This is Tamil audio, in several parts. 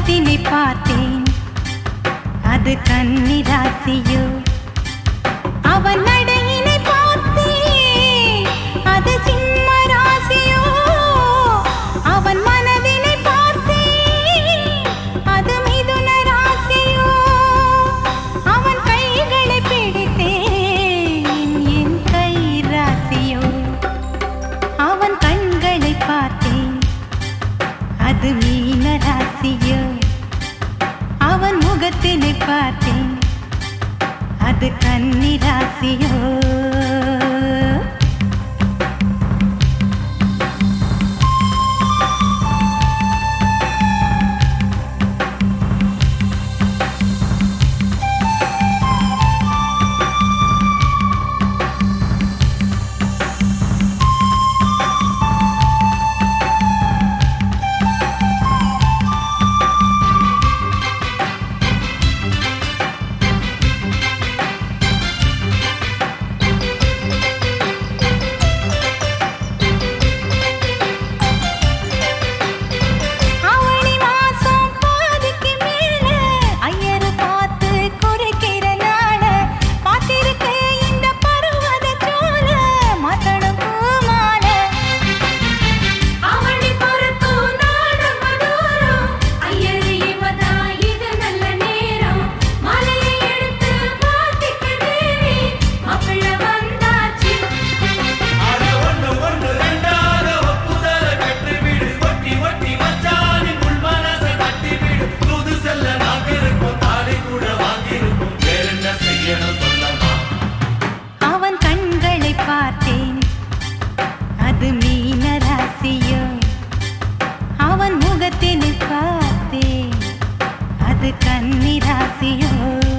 முகத்தினை பார்த்தேன் அது கன்னிராசியோ அவன் நடையினை பார்த்தேன் அது சிம்ம ராசியோ அவன் மனதினை பார்த்தேன் அது மிதுன ராசியோ அவன் கைகளை பிடித்தேன் என் கை ராசியோ அவன் கண்களை பார்த்தேன் அது மீன ராசியோ அவன் முகத்தினை பார்த்தேன் அது கன்னி ராசியோ அவனி மாசம் பாதிக்கு மேல ஐயரு பார்த்து குறைக்கிற நாள பார்த்திருக்க இந்த பருவத சோல மத்தடும் பூமால அவனை பொறுக்கும் நாள் ரொம்ப தூரம். ஐயரு இவதான் இது நல்ல நேரம். மாலையை எடுத்து மாத்திக்க தேவி. மாப்பிள்ளை வந்தாச்சு. அட ஒண்ணு ஒண்ணு ரெண்டாக ஒப்புதல கட்டு விடு ஒட்டி ஒட்டி மச்சானின் உள் மனசை தட்டி விடு தூது செல்ல நாங்க இருக்கோம் தாலி கூட வாங்கியிருக்கோம் வேற என்ன செய்யணும் சொல்லமா அவன் கண்களை பார்த்தேன் அது மீன ராசியோ அவன் முகத்தினை பார்த்தேன் அது கன்னி ராசியோ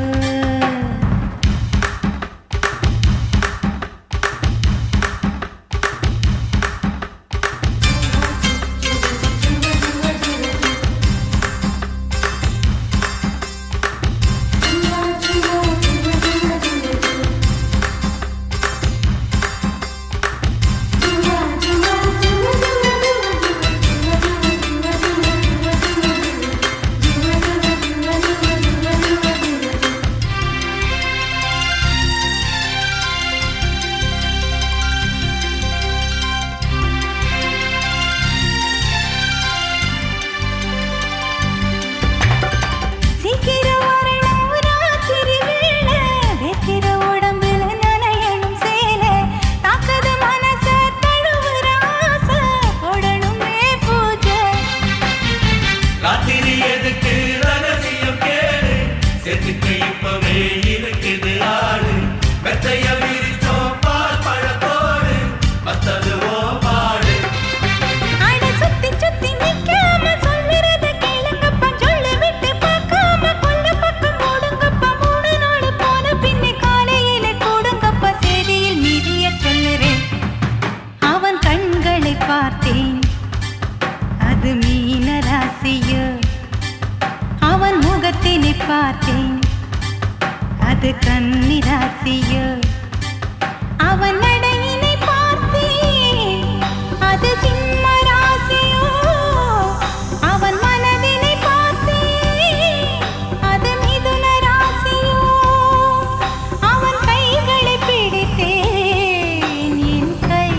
சீக்கிரம் வரணும் ராத்திரி வேளை வெத்திர உடம்புல நனையணும் சேலை தாக்குது மனச தழுவுற ஆசை போடணுமே பூஜை ராத்திரி எதுக்கு ரகசியம் கேளு செத்துக்க இப்பவே இருக்குது ஆளு மெத்தைய விரிச்சோம் பால் பழத்தோடு மத்தது ஓ பாடு அட சுத்தி சுத்தி நிக்காம சொல்லுறத கேளுங்கப்பா சொல்லு விட்டு பார்க்காம கொல்ல பக்கம் ஓடுங்கப்பா மூணு நாள் போன பின்னே காலையில கூடுங்கப்பா செய்தியில் மீதிய சொல்லுறேன் அவன் கண்களை பார்த்தேன் அது மீன ராசியோ அவன் முகத்தினை பார்த்தேன் அது கன்னி ராசியோ அவன் நடையினை பார்த்தேன் அது சிம்ம ராசியோ அவன் மனதினை பார்த்தேன் அது மிதுன ராசியோ அவன் கைகளை பிடித்தேன் என் கை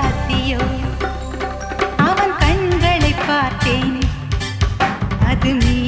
ராசியோ அவன் கண்களை பார்த்தேன் அது மீ